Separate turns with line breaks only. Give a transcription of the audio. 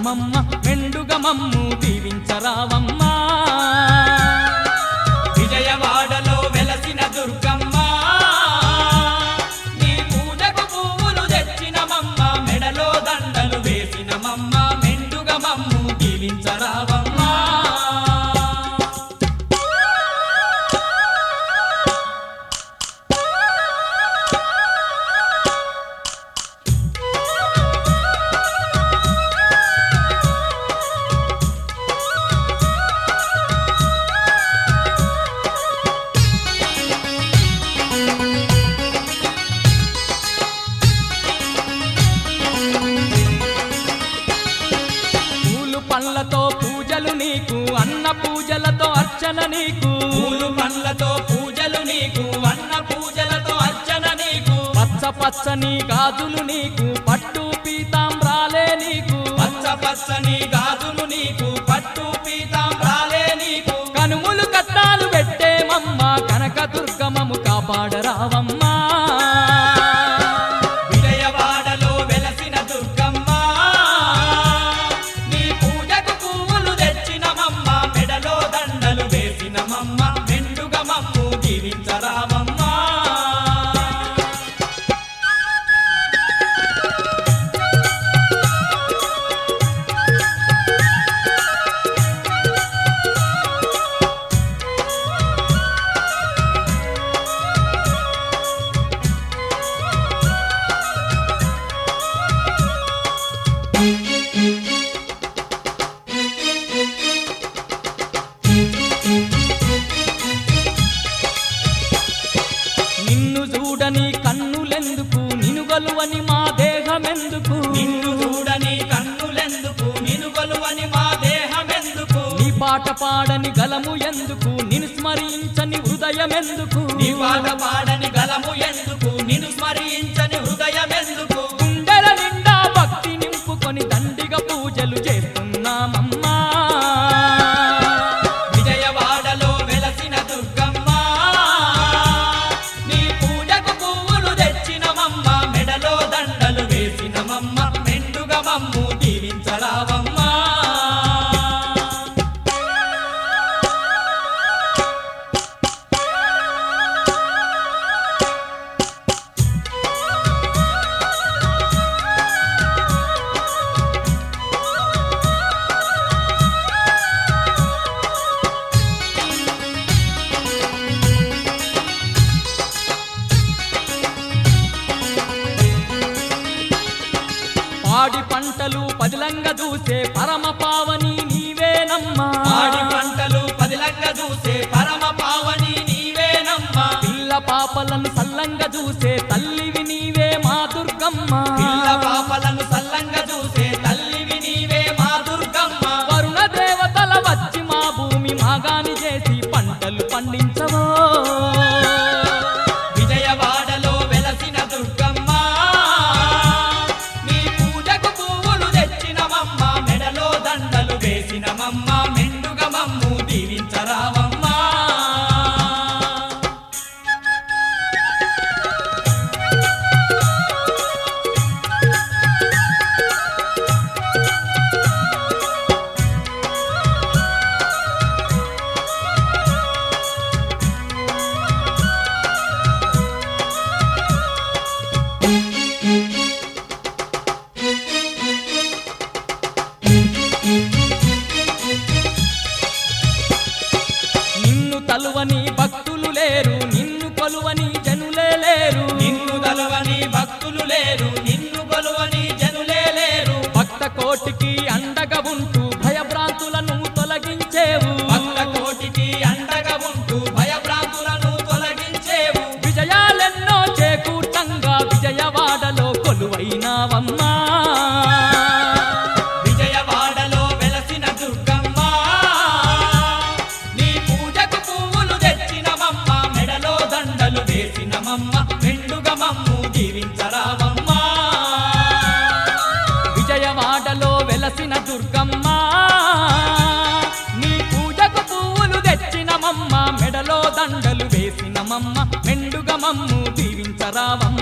దీవించినమమ్మ మెండుగా మమ్ము దీవించరావమ్మా
విజయవాడలో వెలసిన దుర్గమ్మ నీ పూజకు పువ్వులు తెచ్చినమమ్మ మెడలో దండలు వేసినమమ్మ మెండుగా మమ్ము దీవించరావమ్మా
పూలు పండ్లతో పూజలు నీకు అన్న పూజలతో అర్చన నీకు
పూలు పండ్లతో పూజలు నీకు అన్న పూజలతో అర్చన నీకు
పచ్చ పచ్చని గాజులు నీకు పట్టు పీతాంబ్రాలే నీకు
పచ్చ పచ్చని గాజులు నీకు పట్టు పీతాంబ్రాలే నీకు
కనుములు కట్టాలు పెట్టేమమ్మ కనక దుర్గమము కాపాడరావమ్మా
విజయవాడలో వెలసిన దుర్గమ్మ నీ పూజకు పువ్వులు తెచ్చినమమ్మ మెడలో దండలు వేసినమమ్మ మెండుగా మమ్ము దీవించరామమ్మా
నిన్ను చూడని కన్నులెందుకు నినుగలువని మా దేహమెందుకు
నిన్ను చూడని కన్నులెందుకు నిన్ను కొలువని మా దేహమెందుకు
నీ పాట పాడని గలము ఎందుకు నిన్ను స్మరించని హృదయమెందుకు
నీ పాట పాడని గలము ఎందుకు నిన్ను స్మరించని హృదయమెందుకు
గుండెల నిండా భక్తి నింపుకొని దండిగా పూజలు చేస్తున్నామమ్మా
విజయవాడలో వెలసిన దుర్గమ్మ నీ పూజకు పువ్వులు తెచ్చినమమ్మ మెడలో దండలు వేసినమమ్మ మెండుగా మమ్ము దీవించరావమ్మా
పాడి పంటలు పదిలంగా చూసే పరమ పావని నీవేనమ్మా
పాడి పంటలు పదిలంగా చూసే పరమ పావని నీవేనమ్మా
పిల్ల పాపలను సల్లంగా చూసే తల్లివి నీవే మా దుర్గమ్మ
పిల్ల పాపలను సల్లంగా చూసే తల్లివి నీవే మా దుర్గమ్మ
వరుణ దేవతల వచ్చి మా భూమి మాగాని చేసి పంటలు పండించవో
విజయవాడలో వెలసిన దుర్గమ్మ నీ పూజకు పువ్వులు తెచ్చినమమ్మ మెడలో దండలు వేసినమమ్మ మెండుగా మమ్ము దీవించరావమ్మా
నిన్ను తలువని భక్తులు లేరు నిన్ను కొలువని జనులే లేరు
నిన్ను గలవని భక్తులు లేరు నిన్ను కొలువని జనులే లేరు
భక్త కోటికి అండగా ఉంటూ భయభ్రాంతులను తొలగించేవు
భక్త కోటికి అండగా ఉంటూ భయభ్రాంతులను తొలగించేవు
విజయాలెన్నో చేకూర్తంగా విజయవాడలో కొలువైనావమ్మా
విజయవాడలో వెలసిన దుర్గమ్మ నీ పూజకు పువ్వులు తెచ్చినమమ్మ మెడలో దండలు వేసినమమ్మ మెండుగా మమ్ము దీవించరావమ్మా
విజయవాడలో వెలసిన దుర్గమ్మ నీ పూజకు పువ్వులు తెచ్చినమమ్మ మెడలో దండలు వేసినమమ్మ మెండుగా మమ్ము దీవించరావమ్మ